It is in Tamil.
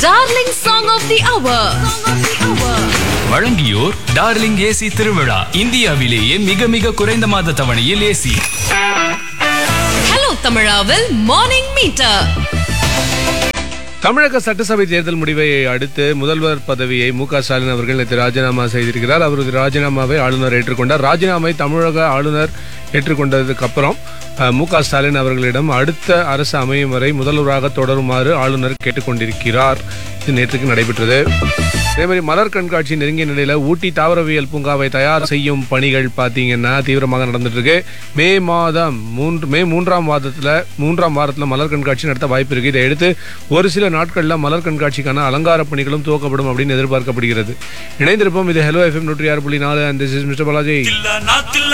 darling song of the hour வழங்கியோர் டார்லிங் ஏசி திருவிழா இந்தியாவிலேயே மிக மிக குறைந்த மாத தவணையில் ஏசி ஹலோ தமிழாவில் மார்னிங் மீட்டர் தமிழக சட்டசபை தேர்தல் முடிவை அடுத்து முதல்வர் பதவியை மு க ஸ்டாலின் அவர்கள் நேற்று ராஜினாமா செய்திருக்கிறார் அவரது ராஜினாமாவை ஆளுநர் ஏற்றுக்கொண்டார் ராஜினாமை தமிழக ஆளுநர் ஏற்றுக்கொண்டதுக்கு அப்புறம் அஹ், மு க ஸ்டாலின் அவர்களிடம் அடுத்த அரசு அமையும் வரை முதல்வராக தொடருமாறு ஆளுநர் கேட்டுக்கொண்டிருக்கிறார் இது நேற்றுக்கு நடைபெற்றது அதே மாதிரி மலர் கண்காட்சி நெருங்கிய நிலையில ஊட்டி தாவரவியல் பூங்காவை தயார் செய்யும் பணிகள் பார்த்தீங்கன்னா தீவிரமாக நடந்துட்டு இருக்கு மே மாதம் மூன்று மே மூன்றாம் மாதத்துல மூன்றாம் வாரத்துல மலர் கண்காட்சி நடத்த வாய்ப்பு இருக்கு இதை அடுத்து ஒரு சில நாட்கள்ல மலர் கண்காட்சிக்கான அலங்கார பணிகளும் துவக்கப்படும் அப்படின்னு எதிர்பார்க்கப்படுகிறது இணைந்திருப்போம் இது ஹலோ எஃப்எம் நூற்றி ஆறு புள்ளி நாலு and this is mister Balaji